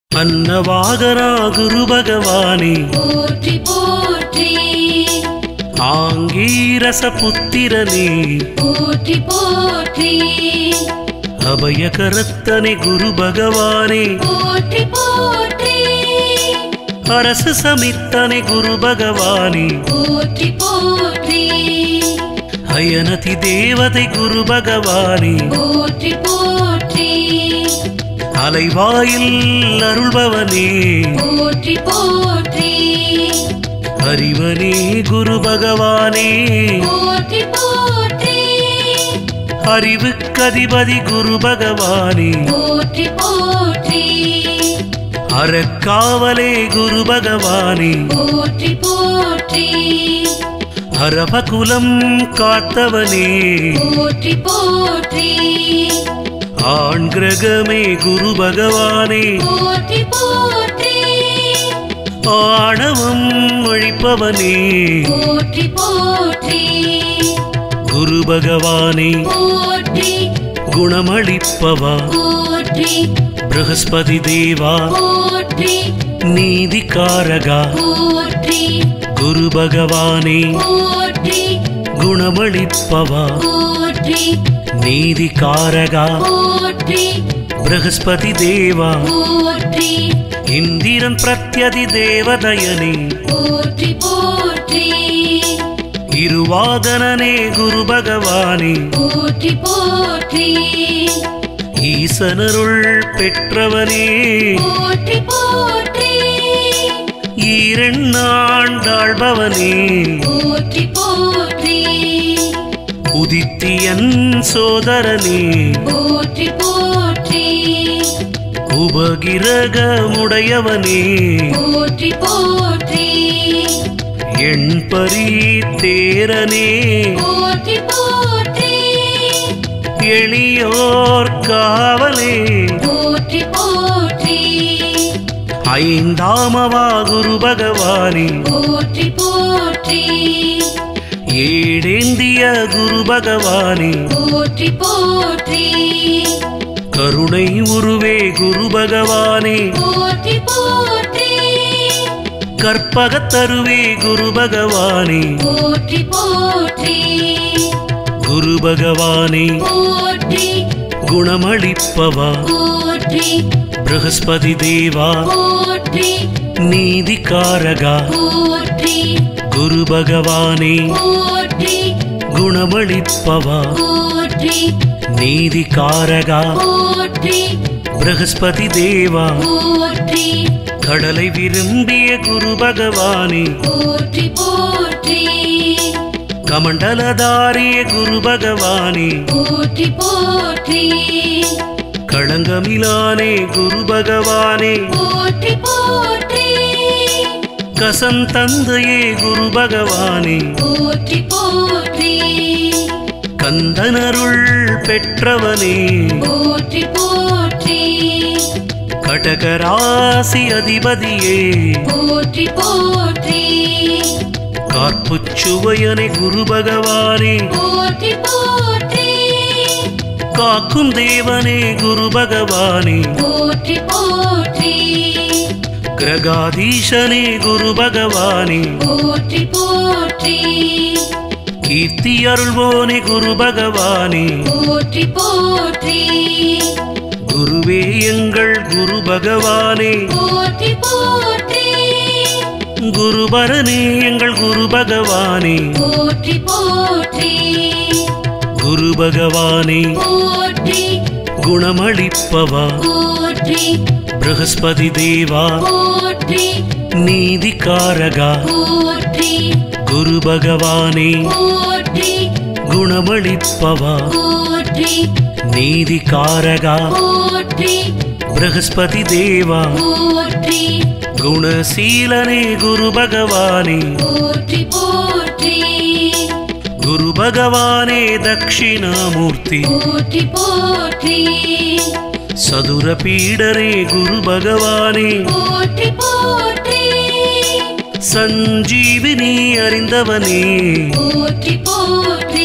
அன்னவாகரா குரு பகவானே போற்றி போற்றி ஆங்கீரச புத்திரனே போற்றி போற்றி அபயகரத்தனே குரு பகவானே போற்றி போற்றி அரசு சமித்தனே குரு பகவானே போற்றி போற்றி அயனதி தேவதை குரு பகவானே போற்றி போற்றி அலைவாயில் அருள்பவனே போற்றி போற்றி அறிவனே குரு பகவானே போற்றி போற்றி அறிவுக்கதிபதி குரு பகவானே போற்றி போற்றி அறக்காவலே குரு பகவானே போற்றி போற்றி அரபகுலம் காத்தவனே போற்றி போற்றி ஆண் கிரகமே குரு பகவானே போற்றி போற்றி ஆணவம் ஒழிப்பவனே போற்றி போற்றி குரு பகவானே போற்றி குணமளிப்பவா போற்றி பிரகஸ்பதி தேவா போற்றி நீதிக்காரகா போற்றி குரு பகவானே போற்றி குணமளிப்பவா போற்றி நீதிக்காரகா போற்றி பிரகஸ்பதி தேவா போற்றி இந்திரன் பிரத்யதி தேவதயனே போற்றி போற்றி இருவாதனனே குரு பகவானே போற்றி போற்றி ஈசனருள் பெற்றவனே போற்றி போற்றி ஈரெண்ணாண்டாள்பவனே போற்றி போற்றி உதித்தியன் சோதரனே போற்றி போற்றி உபகிரகமுடையவனே போற்றி போற்றி எண்பரி தேரனே போற்றி போற்றி எளியோர் காவலே போற்றி போற்றி ஐந்தாமவா குரு பகவானே போற்றி போற்றி ஏடேந்திய குரு பகவானே போற்றி போற்றி கருணை உருவே குரு பகவானே போற்றி போற்றி கற்பகத்தருவே குரு பகவானே போற்றி போற்றி குரு பகவானே போற்றி குணமளிப்பவா போற்றி பிரகஸ்பதி தேவா போற்றி நீதிக்காரகா போற்றி குரு பகவானே போற்றி குணமளிப்பவா போற்றி நீதிக்காரகா போற்றி பிரகஸ்பதி தேவா போற்றி கடலை விரும்பிய குரு பகவானே போற்றி போற்றி கமண்டலதாரிய குரு பகவானே போற்றி போற்றி களங்கமிலானே குரு பகவானே போற்றி போற்றி கசந்தந்தையே குரு பகவானே போற்றி போற்றி கந்தனருள் பெற்றவனே போற்றி போற்றி கடகராசி அதிபதியே போற்றி போற்றி கார்ப்புச்சுவையனே குரு பகவானே போற்றி போற்றி காக்கும் தேவனே குரு பகவானே போற்றி போற்றி கிரகாதீசனே குரு பகவானே போற்றி போற்றி கீர்த்தி அருள்வோனே குரு பகவானே போற்றி போற்றி குருவே எங்கள் குரு பகவானே போற்றி போற்றி குருபரனே எங்கள் குரு பகவானே போற்றி போற்றி குரு பகவானே போற்றி குணமளிப்பவா போற்றி பிரகஸ்பதி தேவா போற்றி நீதிக்காரகா போற்றி குரு பகவானே போற்றி குணமளிப்பவா போற்றி நீதிக்காரகா போற்றி பிரகஸ்பதி தேவா போற்றி குணசீலனே குரு பகவானே போற்றி போற்றி குரு பகவானே தட்சிணாமூர்த்தி போற்றி போற்றி சதுர பீடரே குரு பகவானே போற்றி போற்றி சஞ்சீவினி அறிந்தவனே போற்றி போற்றி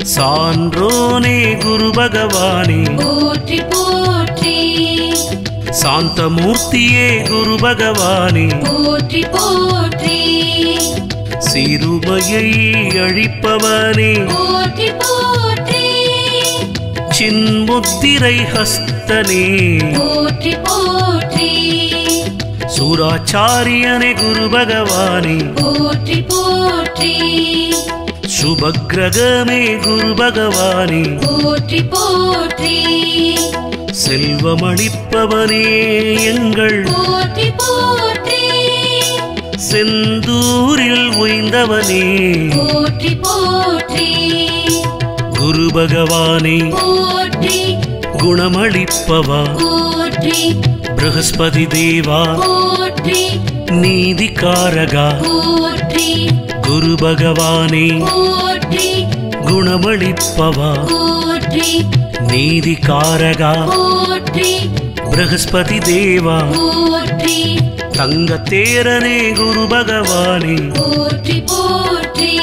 சான்றோனே குரு பகவானே போற்றி போற்றி சாந்தமூர்த்தியே குரு பகவானே போற்றி போற்றி சிறுமையை அழிப்பவனே போற்றி போற்றி சின்முத்திரை ஹஸ்தனே போற்றி போற்றி சூராச்சாரியனே குரு பகவானே போற்றி போற்றி சுபக்கிரகமே குரு பகவானே போற்றி போற்றி செல்வமளிப்பவனே எங்கள் போற்றி போற்றி செந்தூரில் உய்ந்தவனே போற்றி போற்றி குரு பகவானே போற்றி குணமளிப்பவா போற்றி பிரகஸ்பதி தேவா போற்றி நீதிக்காரகா போற்றி குரு பகவானே போற்றி குணமளிப்பவா போற்றி நீதிக்காரகா போற்றி பிரகஸ்பதி தேவா போற்றி தங்கத்தேரனே குரு பகவானே போற்றி போற்றி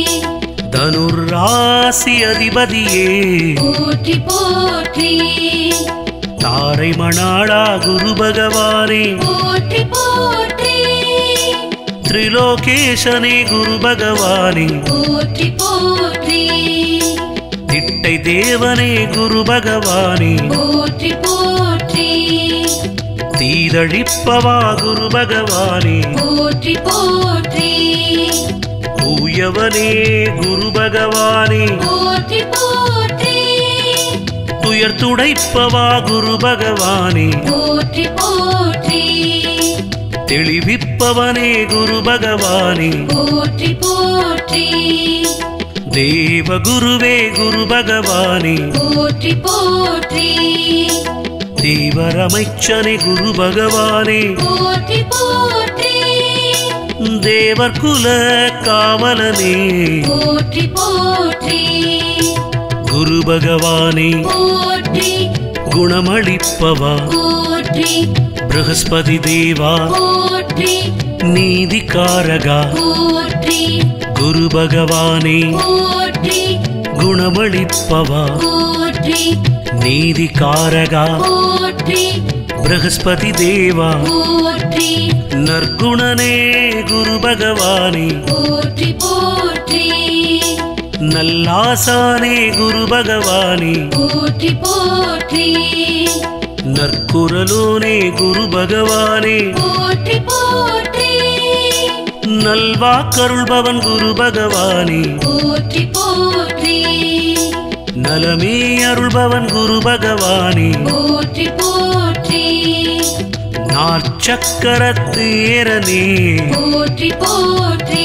தனுராசி அதிபதியே போற்றி போற்றி தாரை மணாளா குரு பகவானே போற்றி போற்றி திரிலோகேசனே குரு பகவானே போற்றி போற்றி திட்டை தேவனே குரு பகவானே போற்றி போற்றி தீதழிப்பவா குரு பகவானே போற்றி போற்றி தூயவனே குரு பகவானே போற்றி போற்றி துயர் துடைப்பவா குரு பகவானே போற்றி போற்றி தெளிவிப்பவனே குரு பகவானே போற்றி போற்றி தேவ குருவே குரு பகவானே போற்றி போற்றி தேவரமைச்சனே குரு பகவானே போற்றி போற்றி தேவர் குல காவலனே போற்றி போற்றி குரு பகவானே போற்றி குணமளிப்பவா போற்றி பிரகஸ்பதி தேவா போற்றி நீதிக்காரகா போற்றி குரு பகவானே போற்றி குணமளிப்பவா போற்றி நீதிக்காரகா போற்றி பிரகஸ்பதி தேவா போற்றி நற்குணனே குரு பகவானே போற்றி போற்றி நல்லாசானே குரு பகவானே போற்றி போற்றி நற்குரலோனே குரு பகவானே போற்றி போற்றி நல்வாக்கருள்பவன் குரு பகவானே போற்றி போற்றி நலமே அருள்பவன் குரு பகவானே போற்றி போற்றி நாற்சக்கரத்து ஏரனே போற்றி போற்றி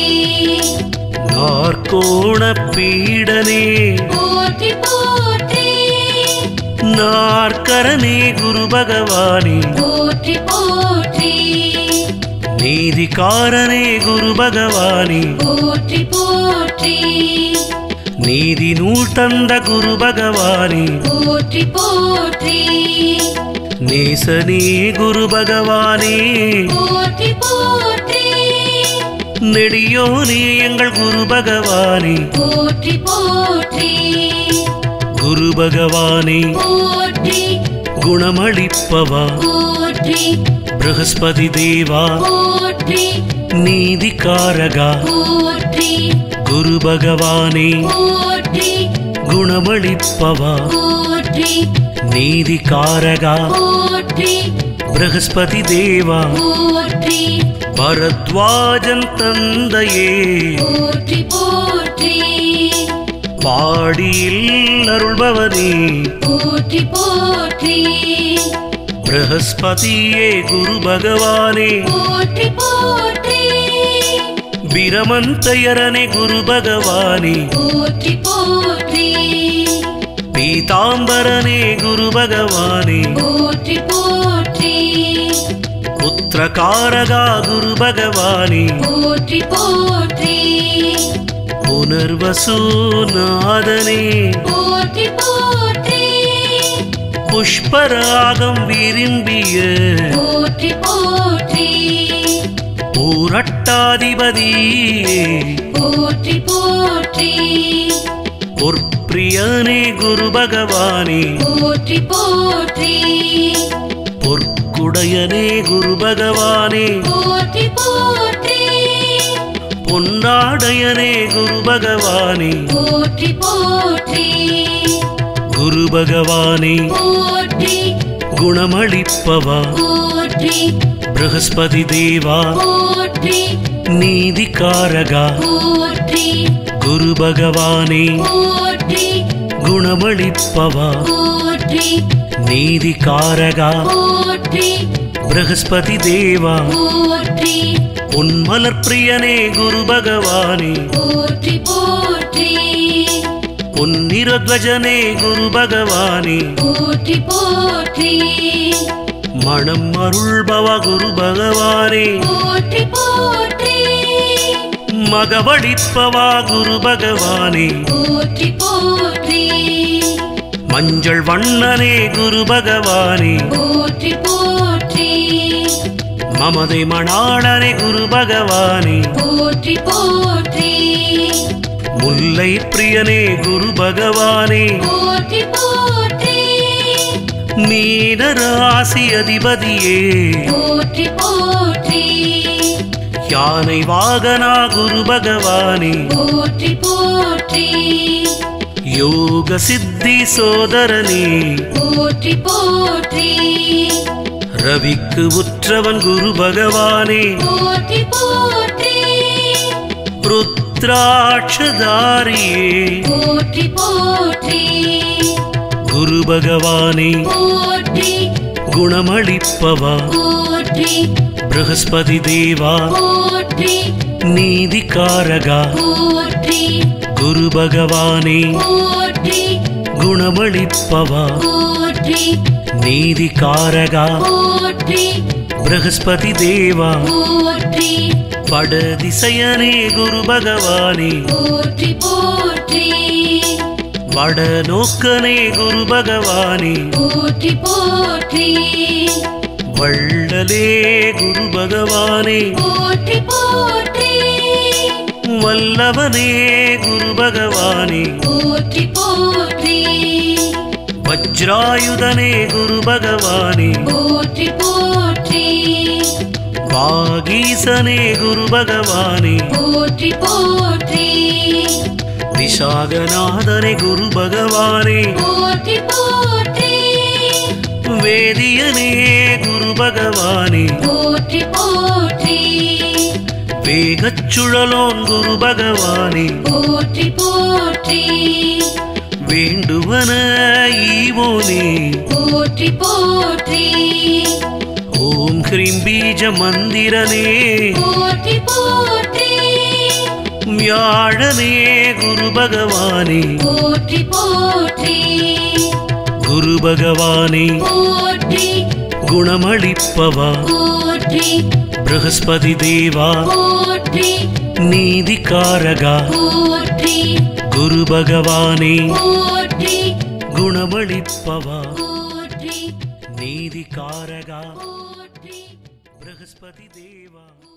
நாற்கோண பீடனே போற்றி போற்றி நாற்கரனே குரு பகவானே போற்றி போற்றி நீதிகாரனே குரு பகவானே போற்றி போற்றி நீதி நூல் தந்த குரு பகவானே போற்றி போற்றி நேசனே குரு பகவானே போற்றி போற்றி நெடியோனே எங்கள் குரு பகவானே போற்றி போற்றி குரு பகவானே போற்றி குணமளிப்பவா போற்றி பிரகஸ்பதி தேவா போற்றி நீதிகாரகா போற்றி குரு பகவானே போற்றி குணமளிப்பவா போற்றி நீதிகாரகா போற்றி பிரகஸ்பதி தேவா போற்றி பரத்வாஜன் தந்தையே போற்றி போற்றி பாடியில் அருள்பவனே போற்றி போற்றி பிரகஸ்பதியே குரு பகவானே போற்றி போற்றி பிரமந்தயரனே குரு பகவானே போற்றி போற்றி பீதாம்பரனே குரு பகவானே போற்றி போற்றி புத்திரகாரகா குரு பகவானே போற்றி போற்றி புனர்வசூநாதனே போற்றி போற்றி புஷ்பராகம் விரும்பிய போற்றி போற்றி பூரட்டாதிபதியே போற்றி போற்றி பொற்பிரியனே குரு பகவானே போற்றி போற்றி பொற்குரு உடையனே குரு பகவானே போற்றி போற்றி பொன்னாடையனே குரு பகவானே போற்றி போற்றி குரு பகவானே போற்றி குணமளிப்பவா போற்றி பிரகஸ்பதி தேவா போற்றி நீதிகாரகா போற்றி குரு பகவானே போற்றி குணமளிப்பவா போற்றி நீதிகாரகா போற்றி பிரகஸ்பதி தேவா போற்றி உன்மலர் பிரியனே குரு பகவானே போற்றி போற்றி உன்னிரத்வஜனே குரு பகவானே போற்றி போற்றி மனம் அருள்பவ குரு பகவானே போற்றி போற்றி மகவழிப்பவா குரு பகவானே போற்றி போற்றி மஞ்சள் வண்ணனே குரு பகவானே போற்றி போற்றி மமதை மணாளனே குரு பகவானே போற்றி போற்றி முல்லை பிரியனே குரு பகவானே போற்றி போற்றி மீனராசி அதிபதியே போற்றி போற்றி யானை வாகனா குரு பகவானே போற்றி போற்றி யோக சித்தி சோதரனே போற்றி போற்றி ரவிக்கு உற்றவன் குரு பகவானே போற்றி போற்றி ருத்ராட்சதாரியே போற்றி போற்றி குரு பகவானே போற்றி குணமளிப்பவா போற்றி பிரகஸ்பதி தேவா போற்றி நீதிகாரகா போற்றி குரு பகவானே போற்றி குணமளிப்பவா போற்றி நீதிகாரகா போற்றி பிரகஸ்பதி தேவா போற்றி வடதிசையனே குரு பகவானே போற்றி போற்றி வடநோக்கனே குரு பகவானே போற்றி போற்றி வள்ளலே குரு பகவானே போற்றி போற்றி வல்லவனே குரு பகவானே போற்றி போற்றி வஜ்ராயுதனே குரு பகவானே போற்றி போற்றி வாகீசனே குரு பகவானே போற்றி போற்றி விஷாகநாதனே குரு பகவானே போற்றி போற்றி வேதியனே குரு பகவானே போற்றி போற்றி வேகச்சுழலோன் குரு பகவானே போற்றி போற்றி வேண்டுவன ஈவோனே போற்றி போற்றி ஓம் ஹ்ரீம் பீஜ மந்திரனே போற்றி போற்றி வியாழனே குரு பகவானே போற்றி போற்றி குரு பகவானே போற்றி குணமளிப்பவா போற்றி பிரகஸ்பதி தேவா போற்றி நீதிகாரகா போற்றி குரு பகவானே போற்றி குணமளிப்பவா போற்றி நீதிகாரகா போற்றி பிரகஸ்பதி தேவா